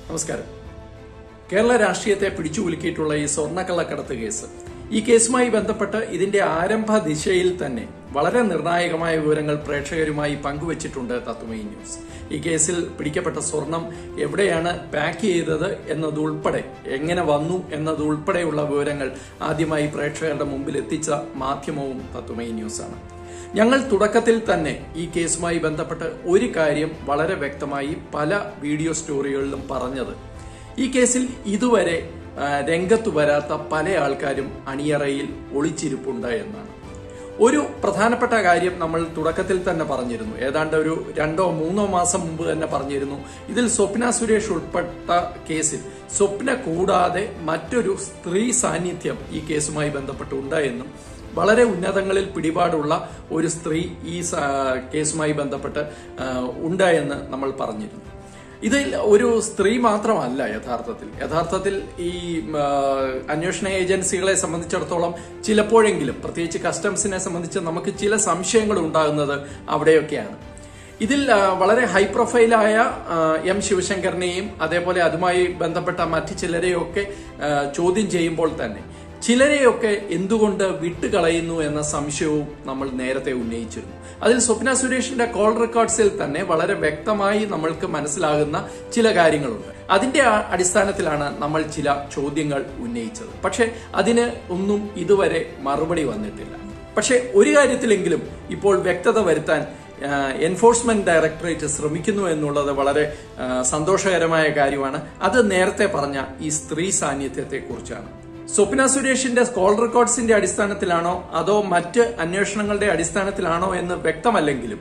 നമസ്കാരം കേരള രാഷ്ട്രീയത്തെ പിടിച്ചുകുലുക്കിയിട്ടുള്ള ഈ സ്വർണ്ണക്കള്ളക്കടത്ത് കേസ് ഈ കേസുമായി ബന്ധപ്പെട്ട് ഇതിന്റെ ആരംഭ ദിശയിൽ തന്നെ വളരെ നിർണായകമായ വിവരങ്ങൾ പ്രേക്ഷകരുമായി പങ്കുവച്ചിട്ടുണ്ട് തത്വമയി ന്യൂസ് ഈ കേസിൽ പിടിക്കപ്പെട്ട സ്വർണം എവിടെയാണ് പാക്ക് ചെയ്തത് എന്നതുൾപ്പെടെ എങ്ങനെ വന്നു എന്നതുൾപ്പെടെയുള്ള വിവരങ്ങൾ ആദ്യമായി പ്രേക്ഷകരുടെ മുമ്പിൽ എത്തിച്ച മാധ്യമവും തത്വമയി ന്യൂസാണ് ഞങ്ങൾ തുടക്കത്തിൽ തന്നെ ഈ കേസുമായി ബന്ധപ്പെട്ട് ഒരു കാര്യം വളരെ വ്യക്തമായി പല വീഡിയോ സ്റ്റോറികളിലും പറഞ്ഞത് ഈ കേസിൽ ഇതുവരെ ആ, രംഗത്തു വരാത്ത പല ആൾക്കാരും അണിയറയിൽ ഒളിച്ചിരിപ്പുണ്ട് എന്നാണ് ഒരു പ്രധാനപ്പെട്ട കാര്യം നമ്മൾ തുടക്കത്തിൽ തന്നെ പറഞ്ഞിരുന്നു ഏതാണ്ട് ഒരു രണ്ടോ മൂന്നോ മാസം മുമ്പ് തന്നെ പറഞ്ഞിരുന്നു ഇതിൽ സ്വപ്ന സുരേഷ് ഉൾപ്പെട്ട കേസിൽ സ്വപ്ന കൂടാതെ മറ്റൊരു സ്ത്രീ സാന്നിധ്യം ഈ കേസുമായി ബന്ധപ്പെട്ടുണ്ട് എന്നും വളരെ ഉന്നതങ്ങളിൽ പിടിപാടുള്ള ഒരു സ്ത്രീ ഈ സ- കേസുമായി ബന്ധപ്പെട്ട് ആ, ഉണ്ട് എന്ന് നമ്മൾ പറഞ്ഞിരുന്നു ഇതിൽ ഒരു സ്ത്രീ മാത്രമല്ല യഥാർത്ഥത്തിൽ യഥാർത്ഥത്തിൽ ഈ ആ, അന്വേഷണ ഏജൻസികളെ സംബന്ധിച്ചിടത്തോളം ചിലപ്പോഴെങ്കിലും പ്രത്യേകിച്ച് കസ്റ്റംസിനെ സംബന്ധിച്ച് നമുക്ക് ചില സംശയങ്ങൾ ഉണ്ടാകുന്നത് അവിടെയൊക്കെയാണ് ഇതിൽ ആ, വളരെ ഹൈ പ്രൊഫൈലായ ആ, എം ശിവശങ്കറിനെയും അതേപോലെ അതുമായി ബന്ധപ്പെട്ട മറ്റു ചിലരെയൊക്കെ ആ, ചോദ്യം ചെയ്യുമ്പോൾ തന്നെ ചിലരെയൊക്കെ എന്തുകൊണ്ട് വിട്ടുകളയുന്നു എന്ന സംശയവും നമ്മൾ നേരത്തെ ഉന്നയിച്ചിരുന്നു അതിൽ സ്വപ്ന സുരേഷിന്റെ കോൾ റെക്കോർഡ്സിൽ തന്നെ വളരെ വ്യക്തമായി നമ്മൾക്ക് മനസ്സിലാകുന്ന ചില കാര്യങ്ങളുണ്ട് അതിന്റെ ആ- അടിസ്ഥാനത്തിലാണ് നമ്മൾ ചില ചോദ്യങ്ങൾ ഉന്നയിച്ചത് പക്ഷെ അതിന് ഒന്നും ഇതുവരെ മറുപടി വന്നിട്ടില്ല പക്ഷെ ഒരു കാര്യത്തിലെങ്കിലും ഇപ്പോൾ വ്യക്തത വരുത്താൻ എൻഫോഴ്സ്മെന്റ് ഡയറക്ടറേറ്റ് ശ്രമിക്കുന്നു എന്നുള്ളത് വളരെ ആ, സന്തോഷകരമായ കാര്യമാണ് അത് നേരത്തെ പറഞ്ഞ ഈ സ്ത്രീ സാന്നിധ്യത്തെ കുറിച്ചാണ് സ്വപ്ന സുരേഷിന്റെ കോൾ റെക്കോർഡ്സിന്റെ അടിസ്ഥാനത്തിലാണോ അതോ മറ്റ് അന്വേഷണങ്ങളുടെ അടിസ്ഥാനത്തിലാണോ എന്ന് വ്യക്തമല്ലെങ്കിലും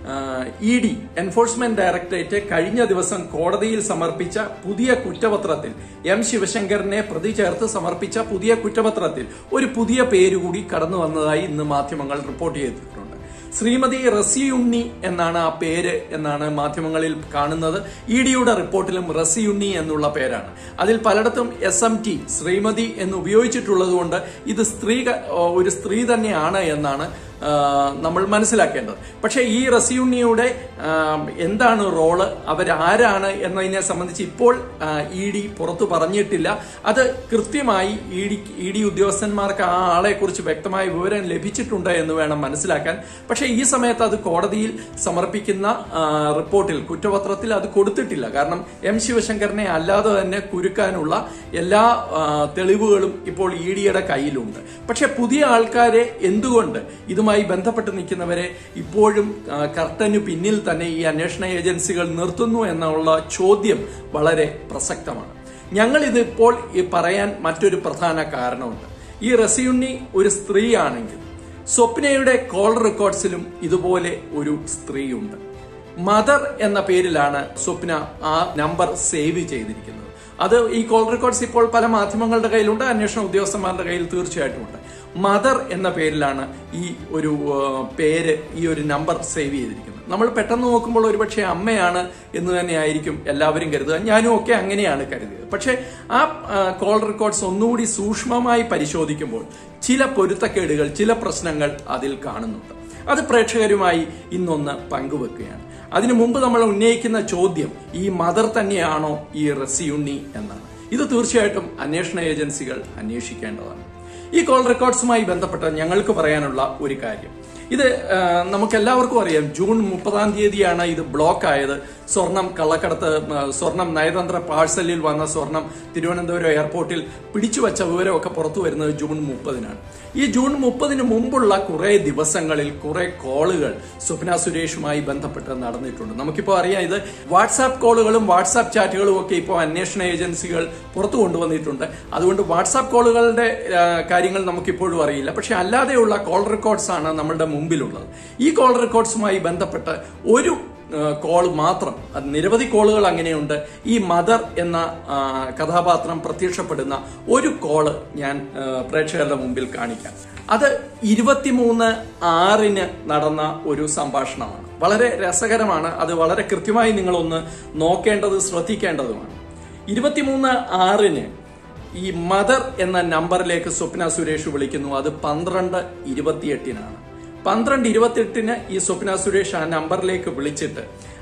ഇ ഡി എൻഫോഴ്സ്മെന്റ് ഡയറക്ടറേറ്റ് കഴിഞ്ഞ ദിവസം കോടതിയിൽ സമർപ്പിച്ച പുതിയ കുറ്റപത്രത്തിൽ എം ശിവശങ്കറിനെ പ്രതി ചേർത്ത് സമർപ്പിച്ച പുതിയ കുറ്റപത്രത്തിൽ ഒരു പുതിയ പേരുകൂടി കടന്നു വന്നതായി ഇന്ന് മാധ്യമങ്ങൾ റിപ്പോർട്ട് ചെയ്തിട്ടുണ്ട് ശ്രീമതി റസിയുണ്ണി എന്നാണ് ആ പേര് എന്നാണ് മാധ്യമങ്ങളിൽ കാണുന്നത് ഇ ഡിയുടെ റിപ്പോർട്ടിലും റസിയുണ്ണി എന്നുള്ള പേരാണ് അതിൽ പലയിടത്തും എസ് എം ടി ശ്രീമതി എന്ന് ഉപയോഗിച്ചിട്ടുള്ളത് കൊണ്ട് ഇത് സ്ത്രീ ഒരു സ്ത്രീ തന്നെയാണ് എന്നാണ് ആ, നമ്മൾ മനസ്സിലാക്കേണ്ടത് പക്ഷേ ഈ റസിയുണ്ണിയുടെ ആ, എന്താണ് റോള് അവരാരാണ് എന്നതിനെ സംബന്ധിച്ച് ഇപ്പോൾ ഇ ഡി പുറത്തു പറഞ്ഞിട്ടില്ല അത് കൃത്യമായി ഇ ഡി ഇ ഡി ഉദ്യോഗസ്ഥന്മാർക്ക് ആ ആളെ കുറിച്ച് വ്യക്തമായ വിവരം ലഭിച്ചിട്ടുണ്ട് എന്ന് വേണം മനസ്സിലാക്കാൻ പക്ഷേ ഈ സമയത്ത് അത് കോടതിയിൽ സമർപ്പിക്കുന്ന ആ, റിപ്പോർട്ടിൽ കുറ്റപത്രത്തിൽ അത് കൊടുത്തിട്ടില്ല കാരണം എം ശിവശങ്കറിനെ അല്ലാതെ തന്നെ കുരുക്കാനുള്ള എല്ലാ ആ, തെളിവുകളും ഇപ്പോൾ ഇ ഡിയുടെ കയ്യിലുണ്ട് പക്ഷെ പുതിയ ആൾക്കാരെ എന്തുകൊണ്ട് ഇതുമായി ബന്ധപ്പെട്ട് നിൽക്കുന്നവരെ ഇപ്പോഴും ആ, കർട്ടനു പിന്നിൽ തന്നെ ഈ അന്വേഷണ ഏജൻസികൾ നിർത്തുന്നു എന്നുള്ള ചോദ്യം വളരെ പ്രസക്തമാണ് ഞങ്ങൾ ഇതിപ്പോൾ ഈ പറയാൻ മറ്റൊരു പ്രധാന കാരണമുണ്ട് ഈ റസിയുണ്ണി ഒരു സ്ത്രീയാണെങ്കിൽ സ്വപ്നയുടെ കോൾ റെക്കോർഡ്സിലും ഇതുപോലെ ഒരു സ്ത്രീയുണ്ട് മദർ എന്ന പേരിലാണ് സ്വപ്ന ആ നമ്പർ സേവ് ചെയ്തിരിക്കുന്നത് അത് ഈ കോൾ റെക്കോർഡ്സ് ഇപ്പോൾ പല മാധ്യമങ്ങളുടെ കയ്യിലുണ്ട് അന്വേഷണ ഉദ്യോഗസ്ഥന്മാരുടെ കയ്യിൽ തീർച്ചയായിട്ടും ഉണ്ട് മദർ എന്ന പേരിലാണ് ഈ ഒരു ആ, പേര് ഈ ഒരു നമ്പർ സേവ് ചെയ്തിരിക്കുന്നത് നമ്മൾ പെട്ടെന്ന് നോക്കുമ്പോൾ ഒരുപക്ഷെ അമ്മയാണ് എന്ന് തന്നെയായിരിക്കും എല്ലാവരും കരുതുക ഞാനും ഒക്കെ അങ്ങനെയാണ് കരുതിയത് പക്ഷേ ആ കോൾ റെക്കോർഡ്സ് ഒന്നുകൂടി സൂക്ഷ്മമായി പരിശോധിക്കുമ്പോൾ ചില പൊരുത്തക്കേടുകൾ ചില പ്രശ്നങ്ങൾ അതിൽ കാണുന്നുണ്ട് അത് പ്രേക്ഷകരുമായി ഇന്നൊന്ന് പങ്കുവെക്കുകയാണ് അതിനു മുമ്പ് നമ്മൾ ഉന്നയിക്കുന്ന ചോദ്യം ഈ മദർ തന്നെയാണോ ഈ റസിയുണ്ണി എന്നാണ് ഇത് തീർച്ചയായിട്ടും അന്വേഷണ ഏജൻസികൾ അന്വേഷിക്കേണ്ടതാണ് ഈ കോൾ റെക്കോർഡ്സുമായി ബന്ധപ്പെട്ട് ഞങ്ങൾക്ക് പറയാനുള്ള ഒരു കാര്യം ഇത് നമുക്ക് എല്ലാവർക്കും അറിയാം ജൂൺ മുപ്പതാം തീയതിയാണ് ഇത് ബ്ലോക്ക് ആയത് സ്വർണം കള്ളക്കടത്ത് ആ, സ്വർണം നയതന്ത്ര പാഴ്സലിൽ വന്ന സ്വർണം തിരുവനന്തപുരം എയർപോർട്ടിൽ പിടിച്ചുവച്ച വിവരമൊക്കെ പുറത്തു വരുന്നത് ജൂൺ മുപ്പതിനാണ് ഈ ജൂൺ മുപ്പതിന് മുമ്പുള്ള കുറെ ദിവസങ്ങളിൽ കുറെ കോളുകൾ സ്വപ്ന സുരേഷുമായി ബന്ധപ്പെട്ട് നടന്നിട്ടുണ്ട് നമുക്കിപ്പോൾ അറിയാം ഇത് വാട്സാപ്പ് കോളുകളും വാട്സാപ്പ് ചാറ്റുകളും ഒക്കെ ഇപ്പോൾ അന്വേഷണ ഏജൻസികൾ പുറത്തു കൊണ്ടുവന്നിട്ടുണ്ട് അതുകൊണ്ട് വാട്സാപ്പ് കോളുകളുടെ ആ, കാര്യങ്ങൾ നമുക്കിപ്പോഴും അറിയില്ല പക്ഷെ അല്ലാതെയുള്ള കോൾ റെക്കോർഡ്സ് ആണ് നമ്മളുടെ മുമ്പിലുള്ളത് ഈ കോൾ റെക്കോർഡ്സുമായി ബന്ധപ്പെട്ട് ഒരു കോൾ മാത്രം അത് നിരവധി കോളുകൾ അങ്ങനെയുണ്ട് ഈ മദർ എന്ന ആ, കഥാപാത്രം പ്രത്യക്ഷപ്പെടുന്ന ഒരു കോള് ഞാൻ ആ, പ്രേക്ഷകരുടെ മുമ്പിൽ കാണിക്കാം അത് ഇരുപത്തിമൂന്ന് ആറിന് നടന്ന ഒരു സംഭാഷണമാണ് വളരെ രസകരമാണ് അത് വളരെ കൃത്യമായി നിങ്ങളൊന്ന് നോക്കേണ്ടത് ശ്രദ്ധിക്കേണ്ടതുമാണ് ഇരുപത്തിമൂന്ന് ആറിന് ഈ മദർ എന്ന നമ്പറിലേക്ക് സ്വപ്ന സുരേഷ് വിളിക്കുന്നു അത് പന്ത്രണ്ട് ഇരുപത്തിയെട്ടിനാണ് പന്ത്രണ്ട് ഇരുപത്തിയെട്ടിന് ഈ സ്വപ്ന സുരേഷ് ആ നമ്പറിലേക്ക് വിളിച്ചിട്ട്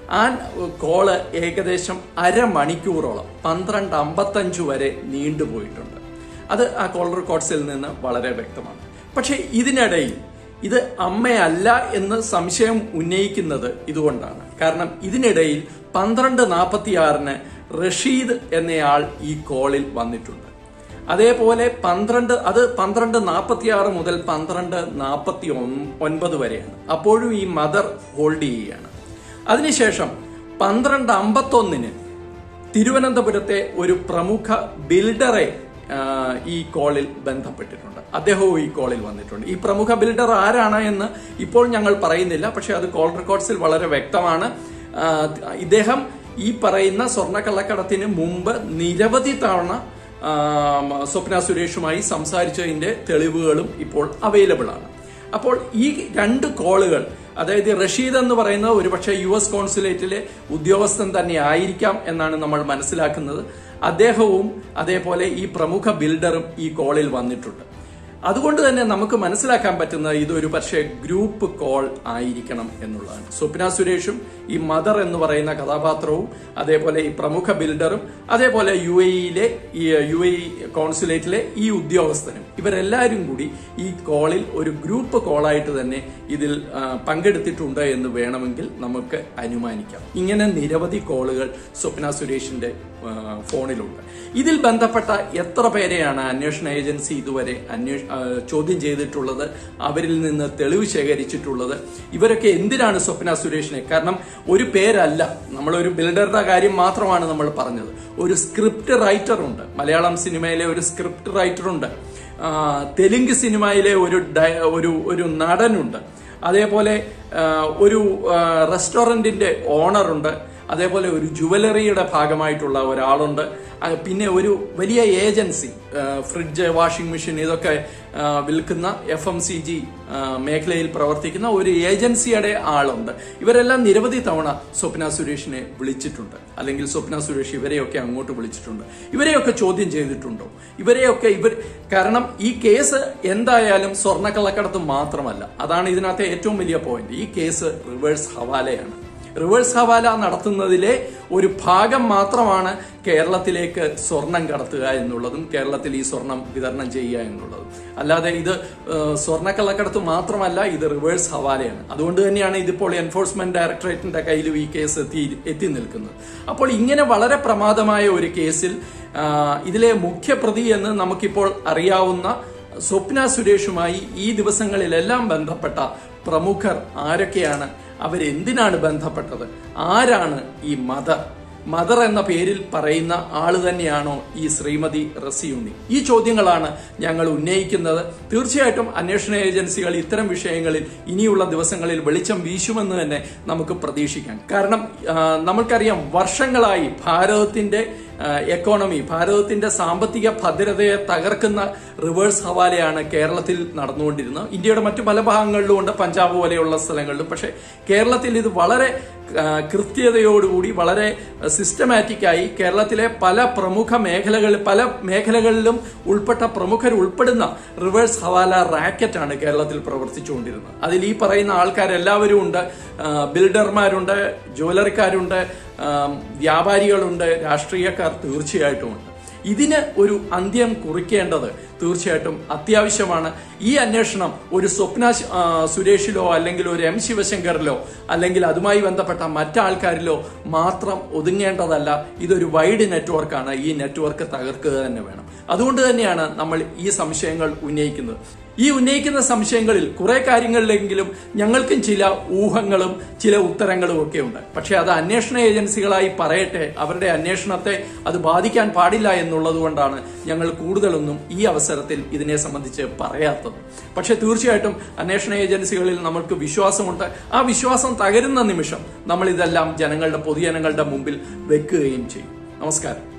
ആ കോള് ഏകദേശം അരമണിക്കൂറോളം പന്ത്രണ്ട് അമ്പത്തഞ്ച് വരെ നീണ്ടുപോയിട്ടുണ്ട് അത് ആ കോൾ റെക്കോർഡ്സിൽ നിന്ന് വളരെ വ്യക്തമാണ് പക്ഷെ ഇതിനിടയിൽ ഇത് അമ്മയല്ല എന്ന് സംശയം ഉന്നയിക്കുന്നത് ഇതുകൊണ്ടാണ് കാരണം ഇതിനിടയിൽ പന്ത്രണ്ട് നാൽപ്പത്തിയാറിന് റഷീദ് എന്നയാൾ ഈ കോളിൽ വന്നിട്ടുണ്ട് അതേപോലെ പന്ത്രണ്ട് അത് പന്ത്രണ്ട് നാൽപ്പത്തിയാറ് മുതൽ പന്ത്രണ്ട് നാൽപ്പത്തി ഒൻപത് വരെയാണ് അപ്പോഴും ഈ മദർ ഹോൾഡ് ചെയ്യുകയാണ് അതിനുശേഷം പന്ത്രണ്ട് അമ്പത്തൊന്നിന് തിരുവനന്തപുരത്തെ ഒരു പ്രമുഖ ബിൽഡറെ ആ, ഈ കോളിൽ ബന്ധപ്പെട്ടിട്ടുണ്ട് അദ്ദേഹവും ഈ കോളിൽ വന്നിട്ടുണ്ട് ഈ പ്രമുഖ ബിൽഡർ ആരാണ് എന്ന് ഇപ്പോൾ ഞങ്ങൾ പറയുന്നില്ല പക്ഷെ അത് കോൾ റെക്കോർഡ്സിൽ വളരെ വ്യക്തമാണ് ആ, ഇദ്ദേഹം ഈ പറയുന്ന സ്വർണ്ണക്കള്ളക്കടത്തിന് മുമ്പ് നിരവധി തവണ ആ, സ്വപ്ന സുരേഷുമായി സംസാരിച്ചതിന്റെ തെളിവുകളും ഇപ്പോൾ അവൈലബിൾ ആണ് അപ്പോൾ ഈ രണ്ട് കോളുകൾ അതായത് റഷീദ് എന്ന് പറയുന്നത് ഒരുപക്ഷെ യു എസ് കോൺസുലേറ്റിലെ ഉദ്യോഗസ്ഥൻ തന്നെ ആയിരിക്കാം എന്നാണ് നമ്മൾ മനസ്സിലാക്കുന്നത് അദ്ദേഹവും അതേപോലെ ഈ പ്രമുഖ ബിൽഡറും ഈ കോളിൽ വന്നിട്ടുണ്ട് അതുകൊണ്ട് തന്നെ നമുക്ക് മനസ്സിലാക്കാൻ പറ്റുന്നത് ഇതൊരു പക്ഷേ ഗ്രൂപ്പ് കോൾ ആയിരിക്കണം എന്നുള്ളതാണ് സ്വപ്ന സുരേഷും ഈ മദർ എന്ന് പറയുന്ന കഥാപാത്രവും അതേപോലെ ഈ പ്രമുഖ ബിൽഡറും അതേപോലെ യു എയിലെ ഈ യു എ കോൺസുലേറ്റിലെ ഈ ഉദ്യോഗസ്ഥനും ഇവരെല്ലാവരും കൂടി ഈ കോളിൽ ഒരു ഗ്രൂപ്പ് കോളായിട്ട് തന്നെ ഇതിൽ ആ, പങ്കെടുത്തിട്ടുണ്ട് എന്ന് വേണമെങ്കിൽ നമുക്ക് അനുമാനിക്കാം ഇങ്ങനെ നിരവധി കോളുകൾ സ്വപ്ന സുരേഷിന്റെ ആ, ഫോണിലുണ്ട് ഇതിൽ ബന്ധപ്പെട്ട എത്ര പേരെയാണ് അന്വേഷണ ഏജൻസി ഇതുവരെ അന്വേഷ ആ, ചോദ്യം ചെയ്തിട്ടുള്ളത് അവരിൽ നിന്ന് തെളിവ് ശേഖരിച്ചിട്ടുള്ളത് ഇവരൊക്കെ എന്തിനാണ് സ്വപ്ന സുരേഷിനെ കാരണം ഒരു പേരല്ല നമ്മളൊരു ബിൽഡറുടെ കാര്യം മാത്രമാണ് നമ്മൾ പറഞ്ഞത് ഒരു സ്ക്രിപ്റ്റ് റൈറ്റർ ഉണ്ട് മലയാളം സിനിമയിലെ ഒരു സ്ക്രിപ്റ്റ് റൈറ്റർ ഉണ്ട് ആ, തെലുങ്ക് സിനിമയിലെ ഒരു ഡയ- ഒരു ഒരു നടനുണ്ട് അതേപോലെ ആ, ഒരു ആ, റെസ്റ്റോറന്റിന്റെ ഓണറുണ്ട് അതേപോലെ ഒരു ജുവലറിയുടെ ഭാഗമായിട്ടുള്ള ഒരാളുണ്ട് ആ, പിന്നെ ഒരു വലിയ ഏജൻസി ആ, ഫ്രിഡ്ജ് വാഷിംഗ് മെഷീൻ ഇതൊക്കെ ആ, വിൽക്കുന്ന എഫ് എം സി ജി മേഖലയിൽ പ്രവർത്തിക്കുന്ന ഒരു ഏജൻസിയുടെ ആളുണ്ട് ഇവരെല്ലാം നിരവധി തവണ സ്വപ്ന സുരേഷിനെ വിളിച്ചിട്ടുണ്ട് അല്ലെങ്കിൽ സ്വപ്ന സുരേഷ് ഇവരെയൊക്കെ അങ്ങോട്ട് വിളിച്ചിട്ടുണ്ട് ഇവരെയൊക്കെ ചോദ്യം ചെയ്തിട്ടുണ്ടോ ഇവരെയൊക്കെ ഇവർ കാരണം ഈ കേസ് എന്തായാലും സ്വർണ്ണക്കള്ളക്കടത്ത് മാത്രമല്ല അതാണ് ഇതിനകത്തെ ഏറ്റവും വലിയ പോയിന്റ് ഈ കേസ് റിവേഴ്സ് ഹവാലയാണ് റിവേഴ്സ് ഹവാല നടത്തുന്നതിലെ ഒരു ഭാഗം മാത്രമാണ് കേരളത്തിലേക്ക് സ്വർണം കടത്തുക എന്നുള്ളതും കേരളത്തിൽ ഈ സ്വർണം വിതരണം ചെയ്യുക എന്നുള്ളതും അല്ലാതെ ഇത് ഏഹ്, സ്വർണ്ണക്കള്ളക്കടത്ത് മാത്രമല്ല ഇത് റിവേഴ്സ് ഹവാലയാണ് അതുകൊണ്ട് തന്നെയാണ് ഇതിപ്പോൾ എൻഫോഴ്സ്മെന്റ് ഡയറക്ടറേറ്റിന്റെ കയ്യിലും ഈ കേസ് എത്തി എത്തി നിൽക്കുന്നത് അപ്പോൾ ഇങ്ങനെ വളരെ പ്രമാദമായ ഒരു കേസിൽ ആ, ഇതിലെ മുഖ്യപ്രതി എന്ന് നമുക്കിപ്പോൾ അറിയാവുന്ന സ്വപ്ന സുരേഷുമായി ഈ ദിവസങ്ങളിലെല്ലാം ബന്ധപ്പെട്ട പ്രമുഖർ ആരൊക്കെയാണ് അവരെന്തിനാണ് ബന്ധപ്പെട്ടത് ആരാണ് ഈ മദർ മദർ എന്ന പേരിൽ പറയുന്ന ആള് തന്നെയാണോ ഈ ശ്രീമതി റസിയുണ്ണി ഈ ചോദ്യങ്ങളാണ് ഞങ്ങൾ ഉന്നയിക്കുന്നത് തീർച്ചയായിട്ടും അന്വേഷണ ഏജൻസികൾ ഇത്തരം വിഷയങ്ങളിൽ ഇനിയുള്ള ദിവസങ്ങളിൽ വെളിച്ചം വീശുമെന്ന് തന്നെ നമുക്ക് പ്രതീക്ഷിക്കാം കാരണം ആ, നമുക്കറിയാം വർഷങ്ങളായി ഭാരതത്തിന്റെ ആ, എക്കോണമി ഭാരതത്തിന്റെ സാമ്പത്തിക ഭദ്രതയെ തകർക്കുന്ന റിവേഴ്സ് ഹവാലയാണ് കേരളത്തിൽ നടന്നുകൊണ്ടിരുന്നത് ഇന്ത്യയുടെ മറ്റു പല ഭാഗങ്ങളിലും ഉണ്ട് പഞ്ചാബ് പോലെയുള്ള സ്ഥലങ്ങളിലും പക്ഷേ കേരളത്തിൽ ഇത് വളരെ ആ, കൃത്യതയോടുകൂടി വളരെ സിസ്റ്റമാറ്റിക് ആയി കേരളത്തിലെ പല പ്രമുഖ മേഖലകളിൽ പല മേഖലകളിലും ഉൾപ്പെട്ട പ്രമുഖർ ഉൾപ്പെടുന്ന റിവേഴ്സ് ഹവാല റാക്കറ്റാണ് കേരളത്തിൽ പ്രവർത്തിച്ചുകൊണ്ടിരുന്നത് അതിൽ ഈ പറയുന്ന ആൾക്കാരെല്ലാവരും ഉണ്ട് ആ, ബിൽഡർമാരുണ്ട് ജ്വല്ലറിക്കാരുണ്ട് ആ, വ്യാപാരികളുണ്ട് രാഷ്ട്രീയക്കാർ തീർച്ചയായിട്ടും ഉണ്ട് ഇതിന് ഒരു അന്ത്യം കുറിക്കേണ്ടത് തീർച്ചയായിട്ടും അത്യാവശ്യമാണ് ഈ അന്വേഷണം ഒരു സ്വപ്ന ശ- ആ, സുരേഷിലോ അല്ലെങ്കിൽ ഒരു എം ശിവശങ്കറിലോ അല്ലെങ്കിൽ അതുമായി ബന്ധപ്പെട്ട മറ്റാൾക്കാരിലോ മാത്രം ഒതുങ്ങേണ്ടതല്ല ഇതൊരു വൈഡ് നെറ്റ്വർക്കാണ് ഈ നെറ്റ്വർക്ക് തകർക്കുക തന്നെ വേണം അതുകൊണ്ട് തന്നെയാണ് നമ്മൾ ഈ സംശയങ്ങൾ ഉന്നയിക്കുന്നത് ഈ ഉന്നയിക്കുന്ന സംശയങ്ങളിൽ കുറെ കാര്യങ്ങളിലെങ്കിലും ഞങ്ങൾക്കും ചില ഊഹങ്ങളും ചില ഉത്തരങ്ങളും ഒക്കെ ഉണ്ട് പക്ഷെ അത് അന്വേഷണ ഏജൻസികളായി പറയട്ടെ അവരുടെ അന്വേഷണത്തെ അത് ബാധിക്കാൻ പാടില്ല എന്നുള്ളത് കൊണ്ടാണ് ഞങ്ങൾ കൂടുതലൊന്നും ഈ അവസരത്തിൽ ഇതിനെ സംബന്ധിച്ച് പറയാത്തത് പക്ഷെ തീർച്ചയായിട്ടും അന്വേഷണ ഏജൻസികളിൽ നമുക്ക് വിശ്വാസമുണ്ട് ആ വിശ്വാസം തകരുന്ന നിമിഷം നമ്മൾ ഇതെല്ലാം ജനങ്ങളുടെ പൊതുജനങ്ങളുടെ മുമ്പിൽ വെക്കുകയും ചെയ്യും നമസ്കാരം